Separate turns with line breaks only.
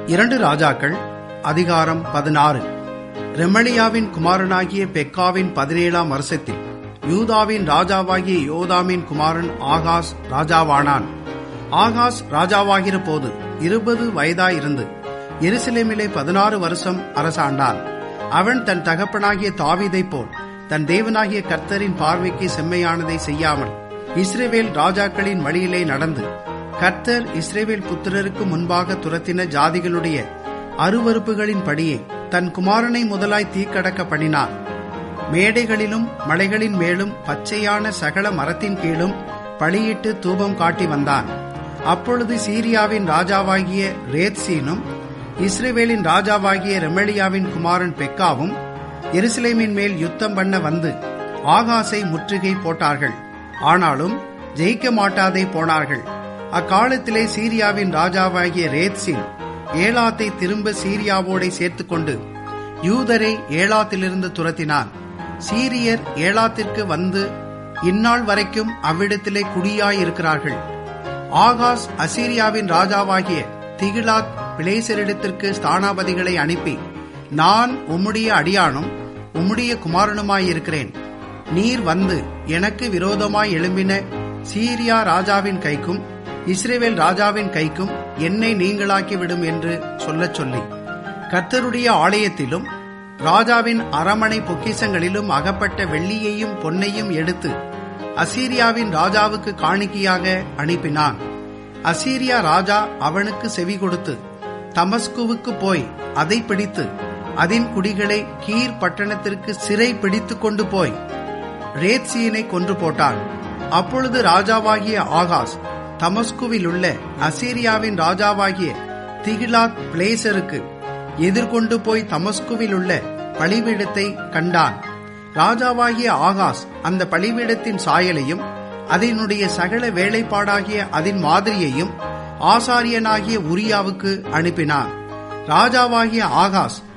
இரண்டு ராஜாக்கள் அதிகாரம் பதினாறு ரெமலியாவின் குமாரனாகிய பெக்காவின் பதினேழாம் வருஷத்தில் யூதாவின் ராஜாவாகிய யோதாமின் குமாரன் ஆகாஸ் ராஜாவானான் ஆகாஸ் ராஜாவாகிற போது இருபது வயதாயிருந்து எருசலேமிலே பதினாறு வருஷம் அரசாண்டான் அவன் தன் தகப்பனாகிய தாவீதைப் போல் தன் தேவனாகிய கர்த்தரின் பார்வைக்கு செம்மையானதை செய்யாமல் இஸ்ரேவேல் ராஜாக்களின் வழியிலே நடந்து கர்த்தர் இஸ்ரேவேல் புத்திரருக்கு முன்பாக துரத்தின ஜாதிகளுடைய அருவறுப்புகளின் படியே தன் குமாரனை முதலாய் தீக்கடக்க பண்ணினான் மேடைகளிலும் மலைகளின் மேலும் பச்சையான சகல மரத்தின் கீழும் பலியிட்டு தூபம் காட்டி வந்தான் அப்பொழுது சீரியாவின் ராஜாவாகிய ரேத்சீனும் இஸ்ரேவேலின் ராஜாவாகிய ரெமலியாவின் குமாரன் பெக்காவும் எருசலேமின் மேல் யுத்தம் பண்ண வந்து ஆகாசை முற்றுகை போட்டார்கள் ஆனாலும் ஜெயிக்க மாட்டாதே போனார்கள் அக்காலத்திலே சீரியாவின் ராஜாவாகிய ரேத்சின் ஏலாத்தை திரும்ப சீரியாவோடே சேர்த்துக்கொண்டு யூதரை ஏலாத்திலிருந்து துரத்தினான் சீரியர் ஏலாத்திற்கு வந்து இந்நாள் வரைக்கும் அவ்விடத்திலே குடியாயிருக்கிறார்கள் ஆகாஸ் அசீரியாவின் ராஜாவாகிய திகிலாத் பிளேசரிடத்திற்கு ஸ்தானாபதிகளை அனுப்பி நான் உம்முடைய அடியானும் உம்முடைய குமாரனுமாயிருக்கிறேன் நீர் வந்து எனக்கு விரோதமாய் எழும்பின சீரியா ராஜாவின் கைக்கும் இஸ்ரேவேல் ராஜாவின் கைக்கும் என்னை நீங்களாக்கி விடும் என்று சொல்லச் சொல்லி கர்த்தருடைய ஆலயத்திலும் ராஜாவின் அரமனை பொக்கிசங்களிலும் அகப்பட்ட வெள்ளியையும் பொன்னையும் எடுத்து அசீரியாவின் ராஜாவுக்கு காணிக்கையாக அனுப்பினான் அசீரியா ராஜா அவனுக்கு செவி கொடுத்து தமஸ்குவுக்கு போய் அதை பிடித்து அதன் குடிகளை கீர் பட்டணத்திற்கு சிறை பிடித்து கொண்டு போய் ரேத்சியனை கொன்று போட்டான் அப்பொழுது ராஜாவாகிய ஆகாஸ் தமஸ்குவில் உள்ள அசீரியாவின் ராஜாவாகிய திகிலாத் பிளேசருக்கு எதிர்கொண்டு போய் தமஸ்குவில் உள்ள பலிபீடத்தை கண்டான் ராஜாவாகிய ஆகாஸ் அந்த பலிபீடத்தின் சாயலையும் அதனுடைய சகல வேலைப்பாடாகிய அதன் மாதிரியையும் ஆசாரியனாகிய உரியாவுக்கு அனுப்பினான் ராஜாவாகிய ஆகாஸ்